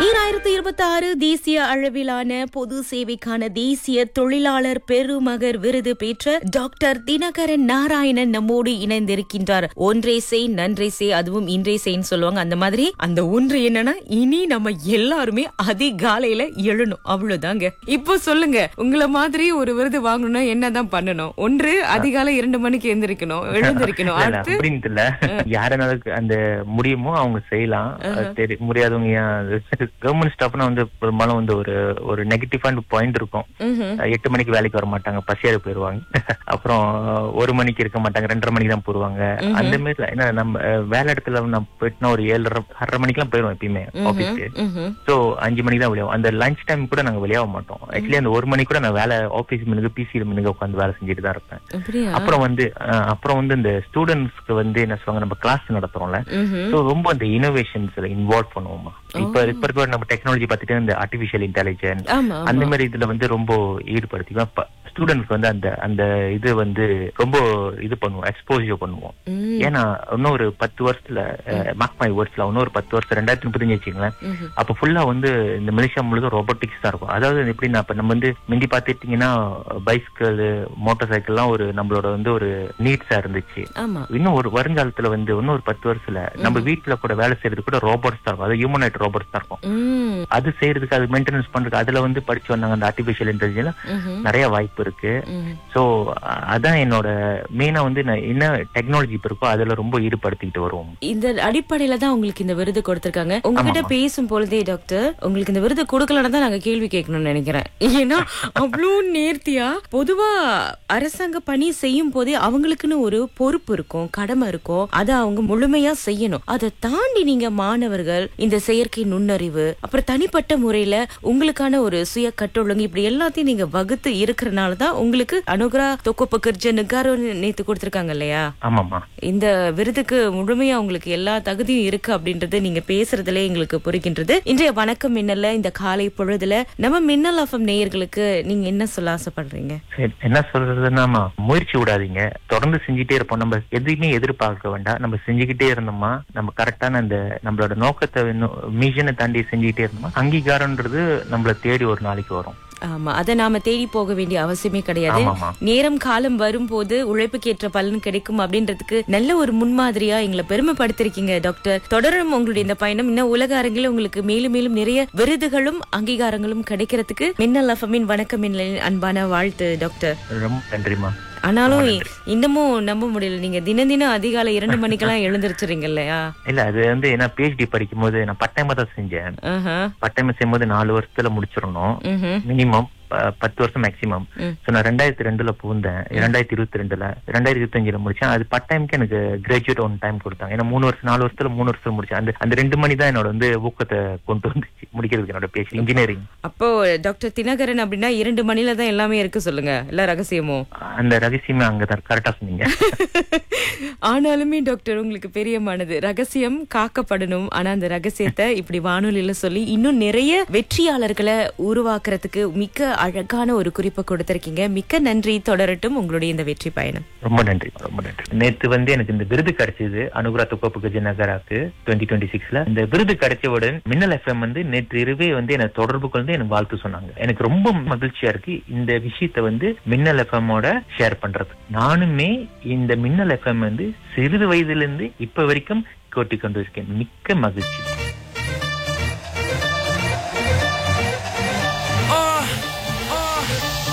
ஈராயிரத்து இருபத்தி ஆறு தேசிய அளவிலான பொது சேவைக்கான தேசிய தொழிலாளர் பெருமகர் விருது பெற்ற டாக்டர் தினகரன் நாராயணன் நம்மோடு இணைந்திருக்கின்றார் ஒன்றே செய் நன்றே செய் அதுவும் இன்றே செய்ன்னு சொல்லுவாங்க அந்த மாதிரி அந்த ஒன்று என்னன்னா இனி நம்ம எல்லாருமே அதிகாலையில எழணும் அவ்வளவுதாங்க இப்போ சொல்லுங்க உங்களை மாதிரி ஒரு விருது வாங்கணும்னா என்னதான் பண்ணணும் ஒன்று அதிகாலை இரண்டு மணிக்கு எழுந்திருக்கணும் எழுந்திருக்கணும் இல்ல, இல்ல, அடுத்து அப்படின்னு இல்ல யாருனால அந்த முடியுமோ அவங்க செய்யலாம் அது தெரி- முடியாதவங்க ஏன் கவர்மெண்ட் ஸ்டாஃப்னா வந்து பெரும்பாலும் வந்து ஒரு ஒரு நெகட்டிவான பாயிண்ட் இருக்கும் ம்ஹும். எட்டு மணிக்கு வேலைக்கு வர மாட்டாங்க பசியாறு போயிருவாங்க அப்புறம் ஒரு மணிக்கு இருக்க மாட்டாங்க ரெண்டரை மணிக்கு தான் போடுவாங்க அந்த மாதிரி ஏன்னா நம்ம அஹ், வேலை இடத்துல நம்ம போயிட்டுனா ஒரு ஏழரை அரை மணிக்கெல்லாம் போயிடுவோம் எப்பயுமே ஆபீஸ்க்கு ம்ஹும். சோ அஞ்சு மணிக்கு தான் வெளியாகும் அந்த லஞ்ச் டைம் கூட நாங்க வெளியாக மாட்டோம் ஆக்சுவலி அந்த ஒரு மணி கூட நான் வேலை ஆபீஸ் மினுக்கு பிசி மினுக்கு உட்காந்து வேலை செஞ்சுட்டு தான் இருப்பேன் அப்படியா அப்புறம் வந்து அஹ், அப்புறம் வந்து இந்த ஸ்டூடெண்ட்ஸ்க்கு வந்து என்ன சொல்லுவாங்க நம்ம கிளாஸ் நடத்துறோம்ல ம்ஹும். சோ ரொம்ப அந்த இனோவேஷன்ஸ்ல இன்வால்வ் பண்ணுவோமா இப்ப இப்ப இருக்க நம்ம டெக்னாலஜி பார்த்துட்டு இந்த ஆர்டிபிஷியல் இன்டெலிஜென்ஸ் ஆமா அந்த ஆமா மாதிரி இதுல வந்து ரொம்ப ஈடுபடுத்திக்குவேன் ஸ்டூடெண்ட்ஸ்க்கு வந்து அந்த அந்த இது வந்து ரொம்ப இது பண்ணுவோம் எக்ஸ்போஜர் பண்ணுவோம் ம். ஏன்னா இன்னும் ஒரு பத்து வருஷத்துல மார்க் மை வேர்ட்ஸ்ல இன்னும் ஒரு பத்து வருஷம் ரெண்டாயிரத்தி முப்பத்தஞ்சு வச்சுங்களேன் ம்ஹும். அப்ப ஃபுல்லா வந்து இந்த மலேசியா முழுதும் ரோபோட்டிக்ஸ் தான் இருக்கும் அதாவது எப்படின்னா இப்ப நம்ம வந்து முந்தி பாத்துட்டீங்கன்னா பைஸ்கிள் மோட்டார் சைக்கிள்லாம் ஒரு நம்மளோட வந்து ஒரு நீட்ஸா இருந்துச்சு ஆமா இன்னும் ஒரு வருங்காலத்துல வந்து இன்னும் ஒரு பத்து வருஷத்துல நம்ம வீட்டுல கூட வேலை செய்யறது கூட ரோபோட்ஸ் தான் இருக்கும் அது ஹியூமனைட் ரோபோட்ஸ் தான் இருக்கும் ம். அது செய்யறதுக்கு அது மெயின்டெனன்ஸ் பண்றதுக்கு அதுல வந்து படிச்சு வந்தாங்க அந்த ஆர்டிபிஷியல் இன்டெலிஜென்ஸ் ம்ஹும். நிறைய வாய்ப்பு இருக்கு ம். சோ அதான் என்னோட மெயினா வந்து நான் என்ன டெக்னாலஜி இப்ப இருக்கோ அதுல ரொம்ப ஈடுபடுத்திக்கிட்டு வருவோம் இந்த அடிப்படையில தான் உங்களுக்கு இந்த விருது கொடுத்திருக்காங்க உங்ககிட்ட பேசும் பொழுதே டாக்டர் உங்களுக்கு இந்த விருது கொடுக்கலன்னா தான் நாங்க கேள்வி கேட்கணும்னு நினைக்கிறேன் ஏன்னா அவ்வளோ நேர்த்தியா பொதுவா அரசாங்க பணி செய்யும் போதே அவங்களுக்குன்னு ஒரு பொறுப்பு இருக்கும் கடமை இருக்கும் அதை அவங்க முழுமையா செய்யணும் அதை தாண்டி நீங்க மாணவர்கள் இந்த செயற்கை நுண்ணறிவு அப்புறம் தனிப்பட்ட முறையில உங்களுக்கான ஒரு சுய கட்டொழுங்கு இப்படி எல்லாத்தையும் நீங்க வகுத்து இருக்கிறனால தான் உங்களுக்கு அனுகரா தொக்கோப்பு கிர்ஜ நிகாரோ நேத்து கொடுத்திருக்காங்க இல்லையா ஆமாமா இந்த விருதுக்கு முழுமையா உங்களுக்கு எல்லா தகுதியும் இருக்கு அப்படின்றது நீங்க பேசுறதுல எங்களுக்கு புரிகின்றது இன்றைய வணக்கம் மின்னல்ல இந்த காலை பொழுதுல நம்ம மின்னல் எஃப்எம் நேயர்களுக்கு நீங்க என்ன சொல்ல ஆசைப்படுறீங்க சரி, என்ன சொல்றதுன்னா முயற்சி விடாதீங்க தொடர்ந்து செஞ்சுட்டே இருப்போம் நம்ம எதையுமே எதிர்பார்க்க வேண்டாம் நம்ம செஞ்சுக்கிட்டே இருந்தோமா நம்ம கரெக்டான அந்த நம்மளோட நோக்கத்தை மிஷனை தாண்டி செஞ்சுக்கிட்டே இருந்தோமா அங்கீகாரம்ன்றது நம்மள தேடி ஒரு நாளைக்கு வரும் ஆமா அதை நாம தேடி போக வேண்டிய அவசியமே கிடையாது ஆமாமா நேரம் காலம் வரும்போது உழைப்புக்கு ஏற்ற பலன் கிடைக்கும் அப்படின்றதுக்கு நல்ல ஒரு முன்மாதிரியா எங்களை பெருமைப்படுத்திருக்கீங்க டாக்டர் தொடரும் உங்களுடைய இந்த பயணம் இன்னும் உலக அரங்கில் உங்களுக்கு மேலும் மேலும் நிறைய விருதுகளும் அங்கீகாரங்களும் கிடைக்கிறதுக்கு மின்னல் எஃப்எம்மின் வணக்கம் மின்னலின் அன்பான வாழ்த்து டாக்டர் ரொம்ப நன்றிமா ஆனாலும் இன்னமும் நம்ப முடியல நீங்க தினம் தினம் அதிகாலை இரண்டு மணிக்கெல்லாம் எழுந்திருச்சுறீங்க இல்லையா இல்ல அது வந்து என்ன பிஹெச்டி படிக்கும் போது நான் பட்டாயமா தான் செஞ்சேன் ஆஹா. பட்டாயமா செய்யும் போது நாலு வருஷத்துல முடிச்சிடணும் ம்ஹும். மினிமம் பத்து வருஷம் மேக்சிமம் ம். சோ நான் ரெண்டாயிரத்தி ரெண்டுல புகுந்தேன் ரெண்டாயிரத்தி இருபத்தி ரெண்டுல ரெண்டாயிரத்தி இருபத்தி அஞ்சுல முடிச்சேன் அது பட் டைம்க்கு எனக்கு கிராஜுவேட் ஒன் டைம் கொடுத்தாங்க ஏன்னா மூணு வருஷம் நாலு வருஷத்துல மூணு வருஷத்துல முடிச்சேன் அந்த அந்த ரெண்டு மணி தான் என்னோட வந்து ஊக்கத்தை கொண்டு வந்துச்சு முடிக்கிறதுக்கு என்னோட பேச்சு இன்ஜினியரிங் அப்போ டாக்டர் தினகரன் அப்படின்னா இரண்டு மணில தான் எல்லாமே இருக்கு சொல்லுங்க எல்லா ரகசியமும் அந்த ரகசியமே அங்கதான் கரெக்டா சொன்னீங்க ஆனாலுமே டாக்டர் உங்களுக்கு பெரியமானது ரகசியம் காக்கப்படணும் ஆனா அந்த ரகசியத்தை இப்படி வானொலியில சொல்லி இன்னும் நிறைய வெற்றியாளர்களை உருவாக்குறதுக்கு மிக்க அழகான ஒரு குறிப்பை கொடுத்திருக்கீங்க மிக்க நன்றி தொடரட்டும் உங்களுடைய இந்த வெற்றி பயணம் ரொம்ப நன்றி ரொம்ப நன்றி நேத்து வந்து எனக்கு இந்த விருது கிடைச்சது அனுகுரா துக்கப்பு கஜநகராக்கு டுவெண்ட்டி டுவெண்ட்டி சிக்ஸ்ல இந்த விருது கிடைச்சவுடன் மின்னல் எஃப்எம் வந்து நேற்று இரவே வந்து என்ன தொடர்பு கொண்டு எனக்கு வாழ்த்து சொன்னாங்க எனக்கு ரொம்ப மகிழ்ச்சியா இருக்கு இந்த விஷயத்த வந்து மின்னல் எஃப்எம்மோட ஷேர் பண்றது நானுமே இந்த மின்னல் எஃப்எம் வந்து சிறிது வயதுல இருந்து இப்ப வரைக்கும் கேட்டுக் கொண்டு இருக்கேன் மிக்க மகிழ்ச்சி